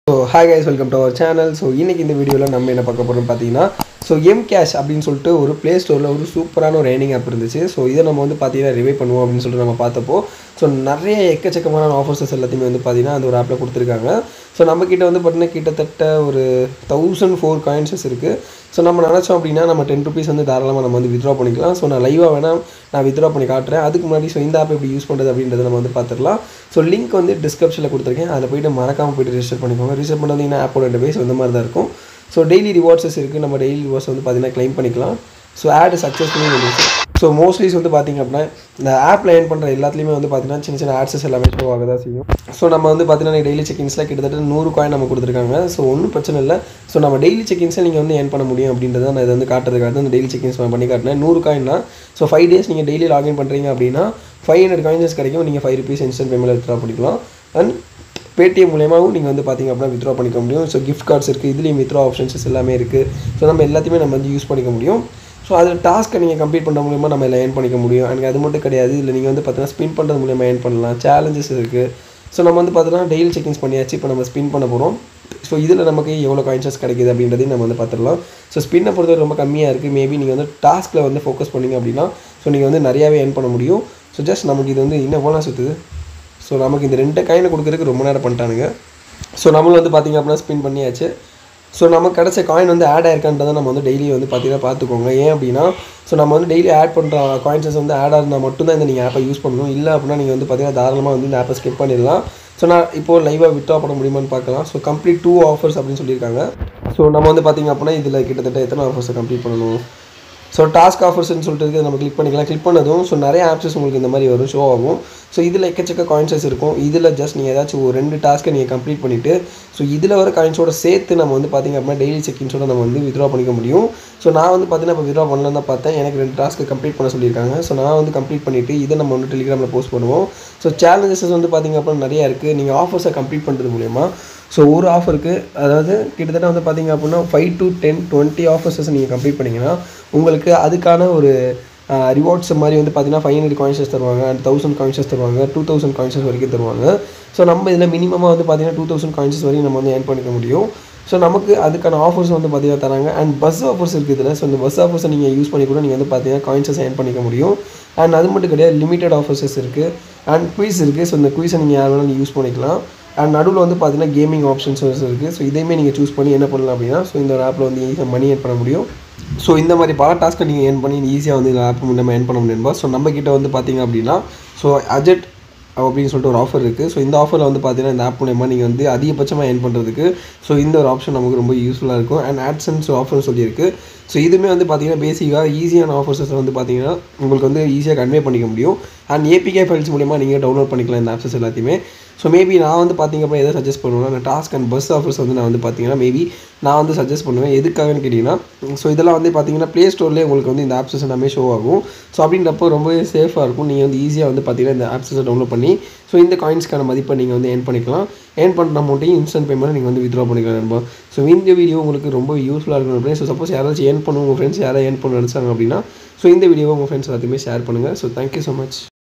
so hi guys welcome to our channel so இன்றைக்கி இந்த வீடியோவில் நம்ம என்ன பார்க்க போகிறோம்னு பார்த்தீங்கன்னா ஸோ எம் கேஷ் அப்படின்னு சொல்லிட்டு ஒரு ப்ளே ஸ்டோரில் ஒரு சூப்பரான ஒரு ஏர்னிங் ஆப் இருந்துச்சு ஸோ இதை நம்ம வந்து பார்த்தீங்கன்னா ரிவை பண்ணுவோம் அப்படின்னு சொல்லிட்டு நம்ம பார்த்தப்போ ஸோ நிறைய எக்கச்சக்கமான ஆஃபர்ஸஸ் எல்லாத்தையுமே வந்து பார்த்தீங்கன்னா அந்த ஒரு ஆப்பில் கொடுத்துருக்காங்க ஸோ நம்மக்கிட்ட வந்து பார்த்தீங்கன்னா கிட்டத்தட்ட ஒரு தௌசண்ட் ஃபோர் காயின்ஸஸ் இருக்குது ஸோ நம்ம நினச்சோம் அப்படின்னா நம்ம டென் ருபீஸ் வந்து தாராளமாக நம்ம வந்து வித்ட்ரா பண்ணிக்கலாம் ஸோ நான் லைவாக வேணால் நான் வித்ட்ரா பண்ணி காட்டுறேன் அதுக்கு முன்னாடி ஸோ இந்த ஆப் எப்படி யூஸ் பண்ணுறது அப்படின்றத நம்ம வந்து பார்த்துக்கலாம் ஸோ லிங்க் வந்து டிஸ்கிரிப்ஷனில் கொடுத்துருக்கேன் அதில் போயிட்டு மறக்காமல் போயிட்டு ரிஜிஸ்டர் பண்ணிக்கோங்க ரிஜிஸ்டர் பண்ணீங்கன்னா ஆப்போட இன்டர்பேஸ் இந்த மாதிரி தான் இருக்கும் ஸோ டெய்லி ரிவார்ட்ஸஸ் இருக்குது நம்ம டெய்லி ரிவார்ட்ஸ் வந்து பார்த்தீங்கன்னா க்ளைம் பண்ணிக்கலாம் ஸோ ஆட் சக்ஸஸ்ஃபுல்லி வந்துச்சு ஸோ மோஸ்ட்லிஸ் வந்து பார்த்திங்க அப்படின்னா இந்த ஆப்பில் ஏர்ன் பண்ணுற எல்லாத்துலேயுமே வந்து பார்த்தீங்கன்னா சின்ன சின்ன ஆட்ஸஸ் எல்லாமே ஷோ ஆக தான் செய்யும் ஸோ நம்ம வந்து பார்த்தீங்கன்னா டெய்லி செக்கிங்ஸில் கிட்டத்தட்ட நூறு காயின் நம்ம கொடுத்துருக்காங்க ஸோ ஒன்றும் பிரச்சனை இல்லை ஸோ நம்ம டெய்லி செக்கிங்ஸில் நீங்கள் வந்து ஏர்ன் பண்ண முடியும் அப்படின்றத நான் இதை வந்து காட்டுறதுக்காக அந்த டெய்லி செக்கிங்ஸ் நான் பண்ணி காட்டினேன் நூறு காயின்னா ஸோ ஃபைவ் டேஸ் நீங்கள் டெய்லி லாகின் பண்ணுறீங்க அப்படின்னா ஃபைவ் ஹண்ட்ரட் காயின்ஸ் கிடைக்கும் நீங்கள் five rupees instant payment withdraw பண்ணிக்கலாம் அண்ட் பேடிஎம் மூலியமாகவும் நீங்கள் வந்து பார்த்திங்க அப்படின்னா வித்ரா பண்ணிக்க முடியும் ஸோ கிஃப்ட் கார்ட்ஸ் இருக்குது இதுலேயும் வித்ரா ஆப்ஷன்ஸ் எல்லாமே இருக்குது ஸோ நம்ம எல்லாத்தையுமே நம்ம வந்து யூஸ் பண்ணிக்க முடியும் ஸோ அதில் டாஸ்க்கை நீங்கள் கம்ப்ளீட் பண்ணுற மூலியமாக நம்ம எல்லாம் ஏர்ன் பண்ணிக்க முடியும் எனக்கு அது மட்டும் கிடையாது இதில் நீங்கள் வந்து பார்த்தீங்கன்னா ஸ்பின் பண்ணுறது மூலியமாக ஏர்ன் பண்ணலாம் சேலஞ்சஸ் இருக்குது ஸோ நம்ம வந்து பார்த்தீங்கன்னா டெய்லி செக்கிங்ஸ் பண்ணியாச்சு இப்போ நம்ம ஸ்பின் பண்ண போகிறோம் ஸோ இதில் நமக்கு எவ்வளோ காயின்ஸஸ் கிடைக்குது அப்படின்றதையும் நம்ம வந்து பார்த்துடலாம் ஸோ ஸ்பின்னை பொறுத்தவரை ரொம்ப கம்மியாக இருக்குது மேபி நீங்கள் வந்து டாஸ்க்கில் வந்து ஃபோக்கஸ் பண்ணிங்க அப்படின்னா ஸோ நீங்கள் வந்து நிறையாவே ஏர்ன் பண்ண முடியும் ஸோ ஜஸ்ட் நமக்கு இது வந்து இன்னும் எவ்வளோ சுற்றுது ஸோ நமக்கு இந்த ரெண்டு காயினை கொடுக்குறதுக்கு ரொம்ப நேரம் பண்ணிட்டானுங்க ஸோ நம்மளும் வந்து பார்த்திங்க அப்படின்னா ஸ்பின் பண்ணியாச்சு ஸோ நமக்கு கிடச்ச காயின் வந்து ஆட் ஆயிருக்கான்றதை நம்ம வந்து டெய்லி வந்து பார்த்தீங்கன்னா பார்த்துக்கோங்க ஏன் அப்படின்னா ஸோ நம்ம வந்து டெய்லி ஆட் பண்ணுற காயின்ஸஸ் வந்து ஆட் ஆகுனா மட்டும்தான் இந்த நீங்கள் ஆப்பை யூஸ் பண்ணணும் இல்லை அப்படின்னா நீங்கள் வந்து பார்த்தீங்கன்னா தாராளமாக வந்து இந்த ஆப்பை ஸ்கிப் பண்ணிடலாம் ஸோ நான் இப்போது லைவாக விட்ரா பண்ண முடியுமான்னு பார்க்கலாம் ஸோ கம்ப்ளீட் டூ ஆஃபர்ஸ் அப்படின்னு சொல்லியிருக்காங்க ஸோ நம்ம வந்து பார்த்திங்க அப்படின்னா இதில் கிட்டத்தட்ட எத்தனை ஆஃபர்ஸை கம்ப்ளீட் பண்ணணும் ஸோ டாஸ்க் ஆஃபர்ஸ்னு சொல்லிட்டு இருக்கு நம்ம கிளிக் பண்ணிக்கலாம் கிளிக் பண்ணதும் ஸோ நிறைய ஆப்ஸஸ் உங்களுக்கு இந்த மாதிரி வரும் ஷோ ஆகும் ஸோ இதில் எக்கச்சக்க காயின்ஸஸ் இருக்கும் இதில் ஜஸ்ட் நீங்கள் ஏதாச்சும் ஒரு ரெண்டு டாஸ்க்கை நீங்கள் கம்ப்ளீட் பண்ணிவிட்டு ஸோ இதில் வர காயின்ஸோட சேர்த்து நம்ம வந்து பார்த்திங்க அப்படின்னா டெய்லி செக்கிங்ஸோட நம்ம வந்து வித்ரா பண்ணிக்க முடியும் ஸோ நான் வந்து பார்த்தீங்கன்னா இப்போ வித்ரா பண்ணலாம் தான் பார்த்தேன் எனக்கு ரெண்டு டாஸ்க்கு கம்ப்ளீட் பண்ண சொல்லியிருக்காங்க ஸோ நான் வந்து கம்ப்ளீட் பண்ணிவிட்டு இதை நம்ம வந்து டெலிகிராமில் போஸ்ட் பண்ணுவோம் ஸோ சேலஞ்சஸ் வந்து பார்த்திங்க அப்படின்னா நிறையா இருக்குது நீங்கள் ஆஃபர்ஸை கம்ப்ளீட் பண்ணுறது மூலயமா ஸோ ஒரு ஆஃபருக்கு அதாவது கிட்டத்தட்ட வந்து பார்த்திங்க அப்படின்னா ஃபைவ் டு டென் டுவெண்ட்டி ஆஃபர்ஸஸ் நீங்கள் கம்ப்ளீட் பண்ணிங்கன்னா உங்களுக்கு அதுக்கான ஒரு ரிவார்ட்ஸ் மாதிரி வந்து பார்த்தீங்கன்னா ஃபைவ் ஹண்ட்ரட் காயின்ஸஸ் தருவாங்க அண்ட் தௌசண்ட் காயின்ஸஸ் தருவாங்க டூ தௌசண்ட் காயின்ஸஸ் வரைக்கும் தருவாங்க ஸோ நம்ம இதில் மினிமமாக வந்து பார்த்தீங்கன்னா டூ தௌசண்ட் காயின்ஸஸ் வரைக்கும் நம்ம வந்து ஏர்ன் பண்ணிக்க முடியும் ஸோ நமக்கு அதுக்கான ஆஃபர்ஸ் வந்து பார்த்தீங்கன்னா தராங்க அண்ட் பஸ் ஆஃபர்ஸ் இருக்குது இதில் ஸோ இந்த பஸ் ஆஃபர்ஸை நீங்கள் யூஸ் பண்ணி கூட நீங்கள் வந்து பார்த்தீங்கன்னா காயின்ஸஸ் ஏர்ன் பண்ணிக்க முடியும் அண்ட் அது மட்டும் கிடையாது லிமிடெட் ஆஃபர்ஸஸ் இருக்குது அண்ட் குயிஸ் இருக்குது ஸோ இந்த குயிஸை நீங்கள் யார் வேணாலும் யூஸ் பண்ணிக்கலாம் அண்ட் நடுவில் வந்து பார்த்தீங்கன்னா கேமிங் ஆப்ஷன்ஸ் இருக்குது ஸோ இதையுமே நீங்கள் சூஸ் பண்ணி என்ன பண்ணலாம் அப்படின்னா ஸோ இந்த ஒரு ஆப்பில் வந்து ஈஸியாக மணி ஏர்ன் பண்ண முடியும் ஸோ இந்த மாதிரி பல டாஸ்க்கை நீங்கள் ஏர்ன் பண்ணி ஈஸியாக வந்து இந்த ஆப் மூலமாக ஏர்ன் பண்ண முடியும்பா ஸோ நம்ம கிட்ட வந்து பார்த்தீங்க அப்படின்னா ஸோ அஜெட் அப்படின்னு சொல்லிட்டு ஒரு ஆஃபர் இருக்குது ஸோ இந்த ஆஃபரில் வந்து பார்த்தீங்கன்னா இந்த ஆப் மூலயமா நீங்கள் வந்து அதிகபட்சமாக ஏர்ன் பண்ணுறதுக்கு ஸோ இந்த ஒரு ஆப்ஷன் நமக்கு ரொம்ப யூஸ்ஃபுல்லாக இருக்கும் அண்ட் ஆட்சன்ஸ் ஆஃபர் சொல்லியிருக்கு ஸோ இதுவுமே வந்து பார்த்தீங்கன்னா பேசிக்காக ஈஸியான ஆஃபர்ஸஸ் வந்து பார்த்தீங்கன்னா உங்களுக்கு வந்து ஈஸியாக கன்வே பண்ணிக்க முடியும் அண்ட் ஏபிகே ஃபைல்ஸ் மூலிமா நீங்கள் டவுன்லோட் பண்ணிக்கலாம் இந்த ஆப்ஸஸ் எல்லாத்தையுமே ஸோ மேபி நான் வந்து பார்த்திங்க அப்படின்னா எதை சஜஸ்ட் பண்ணுவேன்னா அந்த டாஸ்க் அண்ட் பஸ் ஆஃபர்ஸ் வந்து நான் வந்து பார்த்தீங்கன்னா மேபி நான் வந்து சஜஸ்ட் பண்ணுவேன் எதுக்காகன்னு கேட்டிங்கன்னா ஸோ இதெல்லாம் வந்து பார்த்தீங்கன்னா ப்ளே ஸ்டோர்லேயே உங்களுக்கு வந்து இந்த ஆப்ஸஸ் எல்லாமே ஷோ ஆகும் ஸோ அப்படின்றப்போ ரொம்பவே சேஃபாக இருக்கும் நீங்கள் வந்து ஈஸியாக வந்து பார்த்தீங்கன்னா இந்த ஆப்ஸஸை டவுன்லோட் பண்ணி ஸோ இந்த காயின்ஸ்க்கான மதிப்பை நீங்கள் வந்து ஏர்ன் பண்ணிக்கலாம் ஏர்ன் பண்ணுற அமௌண்ட்டையும் இன்ஸ்டன்ட் பேமெண்ட் நீங்கள் வந்து வித்ரா பண்ணிக்கலாம் நண்பா ஸோ இந்த வீடியோ உங்களுக்கு ரொம்ப யூஸ்ஃபுல்லாக இருக்கும் அப்படின்னு ஸோ சப்போஸ் யாராச்சும் ஏர்ன் பண்ணுவோம் உங்கள் ஃப்ரெண்ட்ஸ் யாராவது ஏர்ன் பண்ண நினச்சாங்க அப்படின்னா ஸோ இந்த வீடியோவை உங்கள் ஃப்ரெண்ட்ஸ் எல்லாத்தையுமே ஷேர் பண்ணுங்கள் ஸோ தேங்க்யூ ஸோ மச்